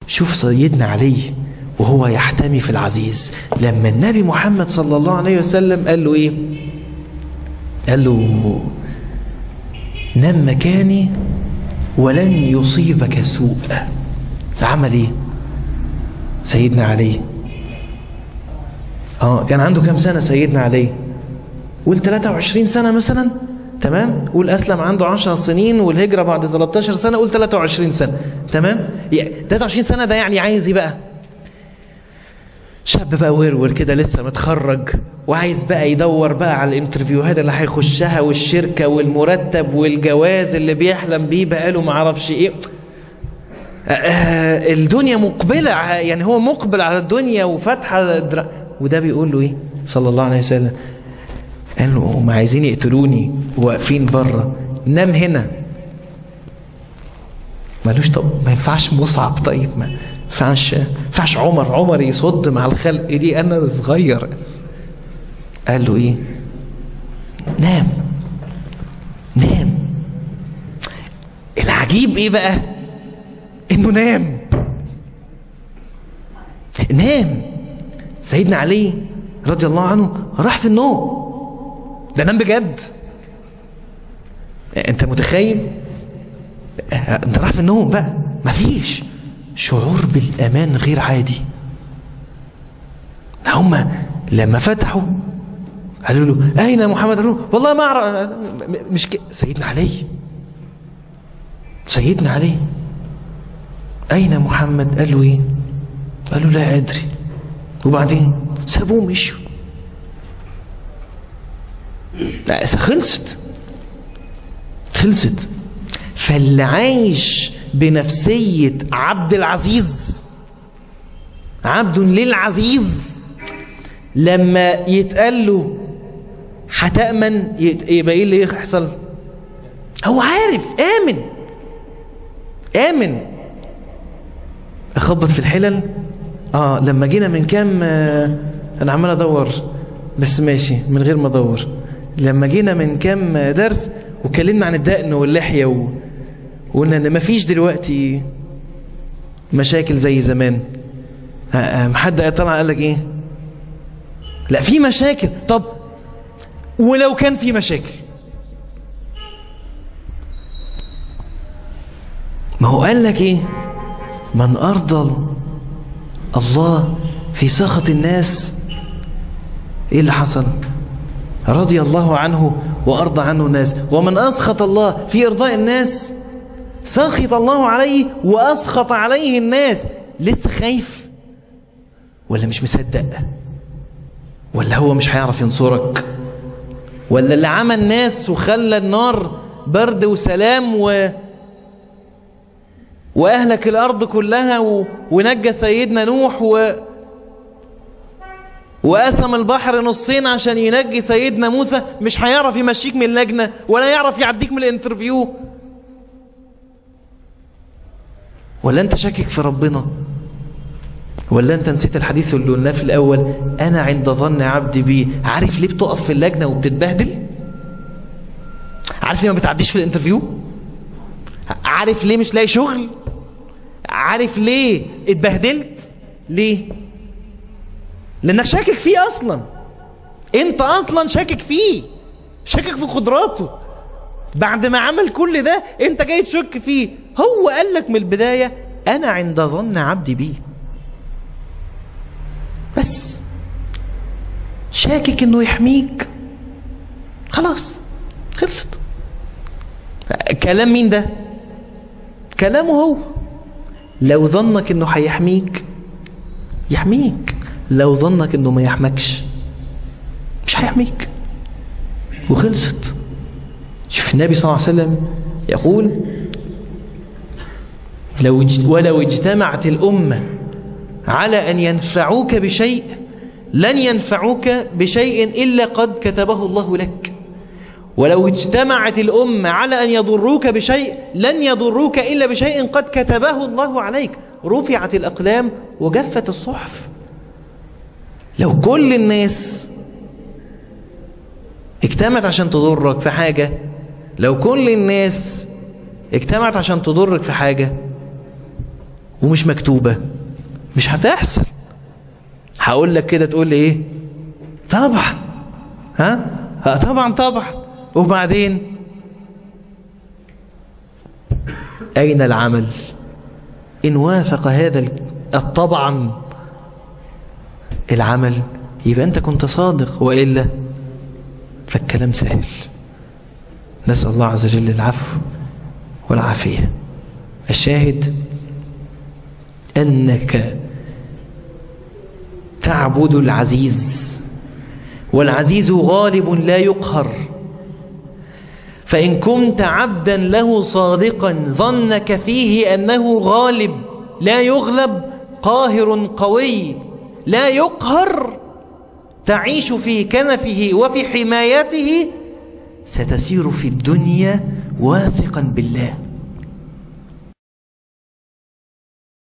شوف سيدنا علي وهو يحتمي في العزيز لما النبي محمد صلى الله عليه وسلم قال له ايه قال له نم مكاني ولن يصيبك سوء عمل ايه سيدنا علي اه كان عنده كام سنة سيدنا علي قول 23 سنة مثلا تمام قول أسلم عنده 10 سنين والهجرة بعد 13 سنة قول 23 سنة تمام يعني 23 سنة ده يعني عايز ايه بقى شاب بقى ورور كده لسه متخرج وعايز بقى يدور بقى على الانترفيوهات اللي هيخشها والشركة والمرتب والجواز اللي بيحلم بيه بقاله معرفش ايه آه الدنيا مقبلة يعني هو مقبل على الدنيا وفاتحة در... وده بيقول له ايه صلى الله عليه وسلم قال له هم عايزين يقتلوني واقفين بره نام هنا مالوش طب ما ينفعش مصعب طيب ما ينفعش ينفعش عمر عمر يصد مع الخلق دي انا صغير قال له ايه نام نام العجيب ايه بقى انه نام نام سيدنا علي رضي الله عنه راح في النوم ده نام بجد انت متخيل ده راح في النوم بقى مفيش شعور بالامان غير عادي هم لما فتحوا قالوا له اين محمد قالوا والله ما اعرف مش ك... سيدنا علي سيدنا علي اين محمد قال له ايه قالوا لا ادري وبعدين سابوه مشوا لا خلصت خلصت فاللي عايش بنفسية عبد العزيز عبد للعزيز لما يتقال له هتأمن يبقى ايه اللي يحصل هو عارف آمن آمن اخبط في الحلل اه لما جينا من كام آه انا عمال ادور بس ماشي من غير ما ادور لما جينا من كام درس وكلمنا عن الدقن واللحية و... وقلنا ان مفيش دلوقتي مشاكل زي زمان حد طلع قال لك ايه لا في مشاكل طب ولو كان في مشاكل ما هو قال لك ايه من ارضى الله في سخط الناس ايه اللي حصل رضي الله عنه وارضى عنه الناس ومن اسخط الله في ارضاء الناس سخط الله عليه واسخط عليه الناس لسه خايف ولا مش مصدق ولا هو مش هيعرف ينصرك ولا اللي عمى الناس وخلى النار برد وسلام و واهلك الارض كلها و... ونجى سيدنا نوح و... وقسم البحر نصين عشان ينجي سيدنا موسى مش هيعرف يمشيك من اللجنة ولا يعرف يعديك من الانترفيو ولا انت شاكك في ربنا ولا انت نسيت الحديث اللي قلناه في الاول انا عند ظن عبدي بي عارف ليه بتقف في اللجنة وبتتبهدل عارف ليه ما بتعديش في الانترفيو عارف ليه مش لاقي شغل عارف ليه اتبهدلت ليه لانك شاكك فيه اصلا انت اصلا شاكك فيه شاكك في قدراته بعد ما عمل كل ده انت جاي تشك فيه هو قال لك من البداية انا عند ظن عبدي بيه بس شاكك انه يحميك خلاص خلصت كلام مين ده كلامه هو لو ظنك انه هيحميك يحميك لو ظنك انه ما يحمكش مش هيحميك وخلصت شوف النبي صلى الله عليه وسلم يقول لو ولو اجتمعت الأمة على أن ينفعوك بشيء لن ينفعوك بشيء إلا قد كتبه الله لك ولو اجتمعت الأمة على أن يضروك بشيء لن يضروك إلا بشيء قد كتبه الله عليك رفعت الأقلام وجفت الصحف لو كل الناس اجتمعت عشان تضرك في حاجة لو كل الناس اجتمعت عشان تضرك في حاجة ومش مكتوبة مش هتحصل هقول لك كده تقول لي ايه طبعا ها ها طبعا طبعا وبعدين أين العمل إن وافق هذا الطبعا العمل يبقى أنت كنت صادق وإلا فالكلام سهل نسأل الله عز وجل العفو والعافية الشاهد أنك تعبد العزيز والعزيز غالب لا يقهر فإن كنت عبدا له صادقا ظنك فيه أنه غالب لا يغلب قاهر قوي لا يقهر تعيش في كنفه وفي حمايته ستسير في الدنيا واثقا بالله